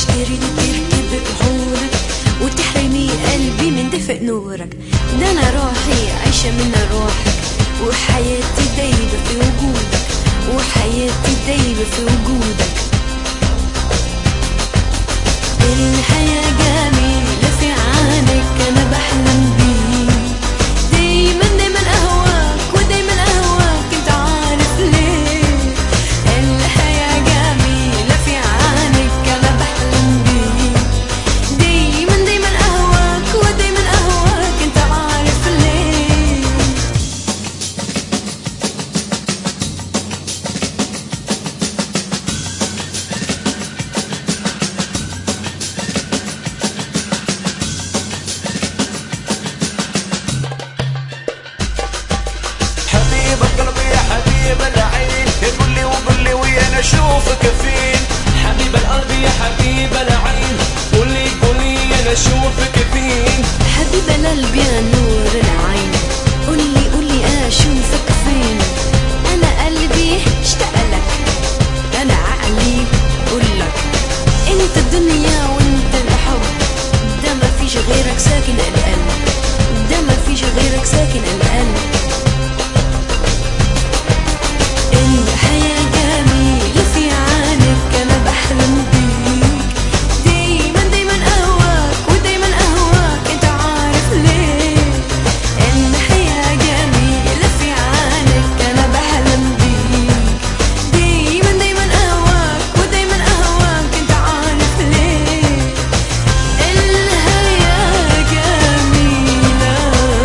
تشتري تركب بعونك وتحرمي قلبي من دفء نورك ده انا روحي عايشة من روحك وحياتي دايبة في وجودك وحياتي دايبة في وجودك الحياة جميلة في عينك أنا بحلم بيك دايما دايما أهواك ودايما أهواك أنت عارف ليه الحياة جميلة في عينك أنا بحلم بيك دايما دايما أهواك ودايما أهواك أنت عارف ليه حبيب القلب يا حبيب العين قول لي وقول لي ويا اشوفك فين حبيب القلب يا حبيب العين قولي قولي انا اشوفك فين حبيب القلب يا نور العين قولي قولي اشوفك فين انا قلبي اشتاق لك انا عقلي قولك انت الدنيا وانت الحب ده ما فيش غيرك ساكن القلب ده ما فيش غيرك ساكن القلب الحياة جميلة في عينك أنا بحلم بيك دايما دايما أهواك ودايما أهواك أنت عارف ليه الحياة جميلة في عينك أنا بحلم بيك دايما دايما أهواك ودايما أهواك أنت عارف ليه الحياة جميلة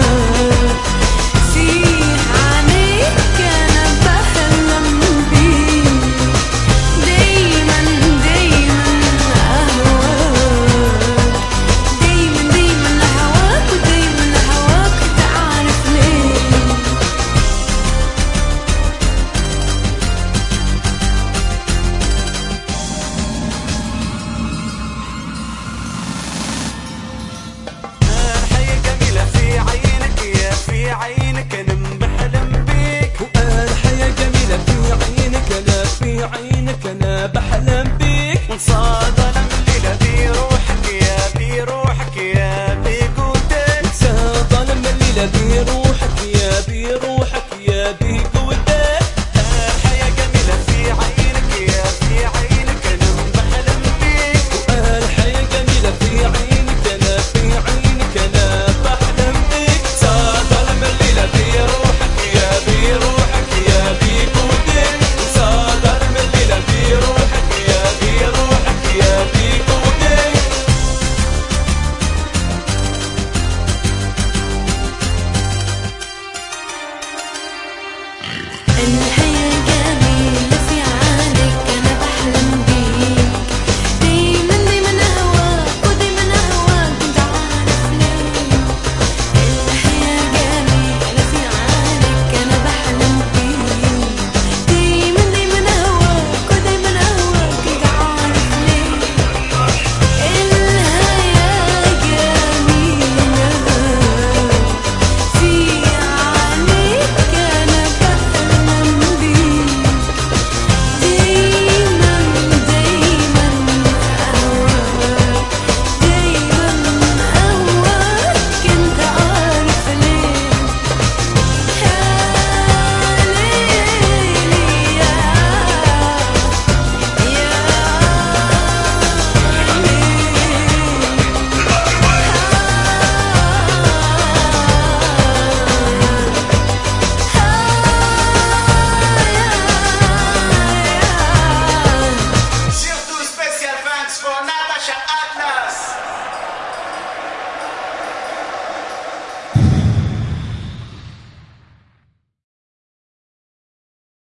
في عينيك أنا بحلم بيك دايما دايما أهواك دايما دايما هواك ودايما هواك أنت عارف ليه الحياة جميلة في عينك يا في عينك انا بحلم بيك الحياة جميلة في عينك انا في عينك انا بحلم بيك وصار